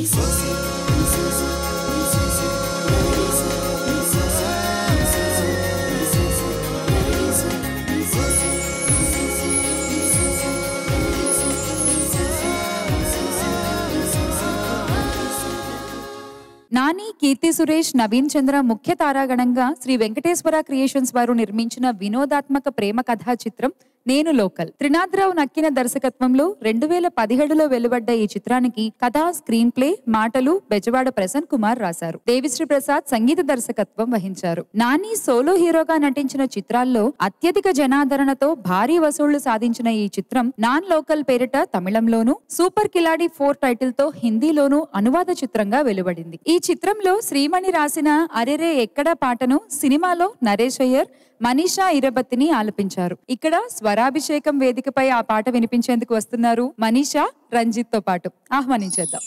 నాని కీర్తి సురేష్ నవీన్ చంద్ర ముఖ్య తారాగణంగా శ్రీ వెంకటేశ్వర క్రియేషన్స్ వారు నిర్మించిన వినోదాత్మక ప్రేమ కథా చిత్రం నేను లోకల్ త్రినాథరావు నక్కిన దర్శకత్వంలో రెండు వేల పదిహేడులో వెలువడ్డ ఈ చిత్రానికి కథ స్క్రీన్ ప్లే మాటలు బెజవాడ ప్రసన్ కుమార్ రాశారు దేవిశ్రీ ప్రసాద్ సంగీత దర్శకత్వం వహించారు నాని సోలో హీరోగా నటించిన చిత్రాల్లో అత్యధిక జనాదరణతో భారీ వసూళ్లు సాధించిన ఈ చిత్రం నాన్ లోకల్ పేరిట తమిళంలోను సూపర్ కిలాడి ఫోర్ టైటిల్ తో హిందీలోను అనువాద చిత్రంగా వెలువడింది ఈ చిత్రంలో శ్రీమణి రాసిన అరెరే ఎక్కడ పాటను సినిమాలో నరేష్ అయ్యర్ మనీషా ఇరబత్తిని ఆలపించారు ఇక్కడ స్వరాభిషేకం వేదికపై ఆ పాట వినిపించేందుకు వస్తున్నారు మనీషా రంజిత్ తో పాటు ఆహ్వానించేద్దాం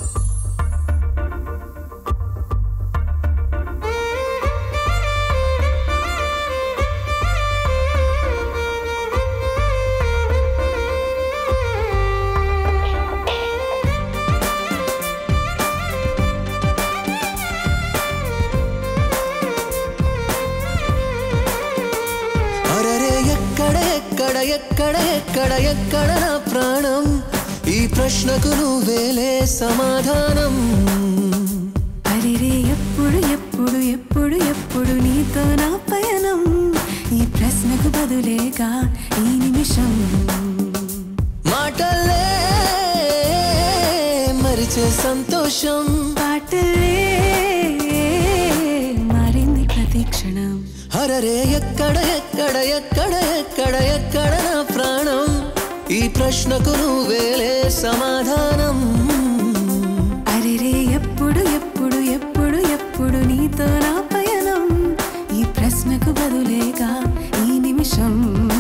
అరరే ఎక్కడ ఎక్కడ ఎక్కడ ఎక్కడ ఎక్కడ నా ప్రాణం ఈ ప్రశ్నకు నువ్వేలే సమాధానం అరిరే ఎప్పుడు ఎప్పుడు ఎప్పుడు ఎప్పుడు నీతో నా పయనం ఈ ప్రశ్నకు బదులేగా ఈ నిమిషం మాటలే మరిచే సంతోషం పాటలే మారింది ప్రతి క్షణం అరరే ఎక్కడ ఎక్కడ ఎక్కడ ఎక్కడ ఎక్కడ నా ప్రాణం ఈ ప్రశ్నకు నువ్వేలే సమాధానం అరిరే ఎప్పుడు ఎప్పుడు ఎప్పుడు ఎప్పుడు నీతో నా పయనం ఈ ప్రశ్నకు బదులేగా ఈ నిమిషం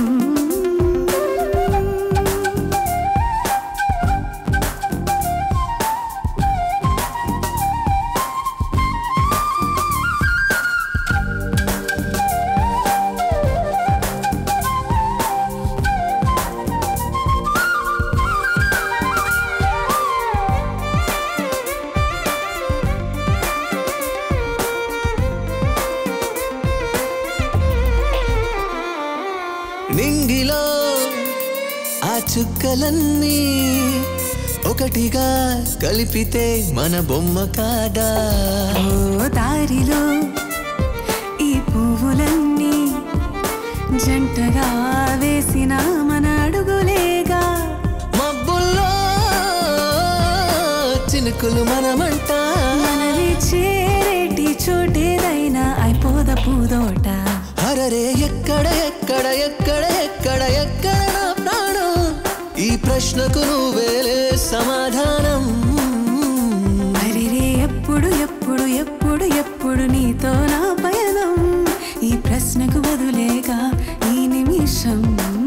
నింగిలో ఆ చుక్కలన్నీ ఒకటిగా కలిపితే మన బొమ్మ కాదా ఓ దారిలో ఈ పువ్వులన్నీ జంటగా వేసిన మన అడుగులేగా మబ్బుల్లో చినుకులు మనమంట మనవి చేరేటి చోటేదైనా అయిపోద పూదోట అరరే ఎక్కడ ఎక్కడ ఎక్కడ ఎక్కడ ఎక్కడ నా ప్రాణం ఈ ప్రశ్నకు నువ్వేలే సమాధానం అరిరే ఎప్పుడు ఎప్పుడు ఎప్పుడు ఎప్పుడు నీతో నా పయనం ఈ ప్రశ్నకు బదులేగా ఈ నిమిషం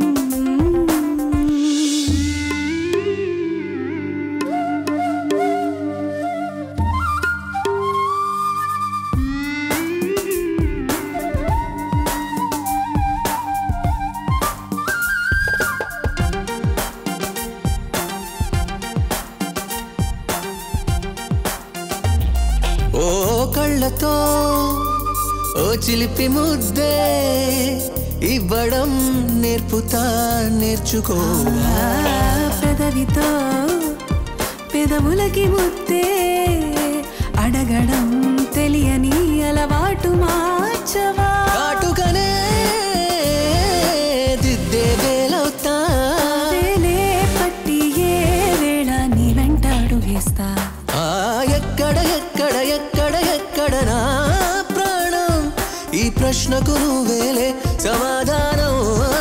ఓ కళ్ళతో ఓ చిలిపి ముద్దే ఇవ్వడం నేర్పుతా నేర్చుకో ఆ పెదవితో పెదవులకి ముద్దే అడగడం తెలియని అలవాటు మార్చవా కాటుకనే దిద్దే వేలవుతా వేలే పట్టి ఏ వేళ నీ వెంట అడుగేస్తా ఆ ఎక్కడ ఎక్కడ ఎక్కడ ఎక్కడ నా ప్రాణం ఈ ప్రశ్నకు నువ్వేలే సమాధానం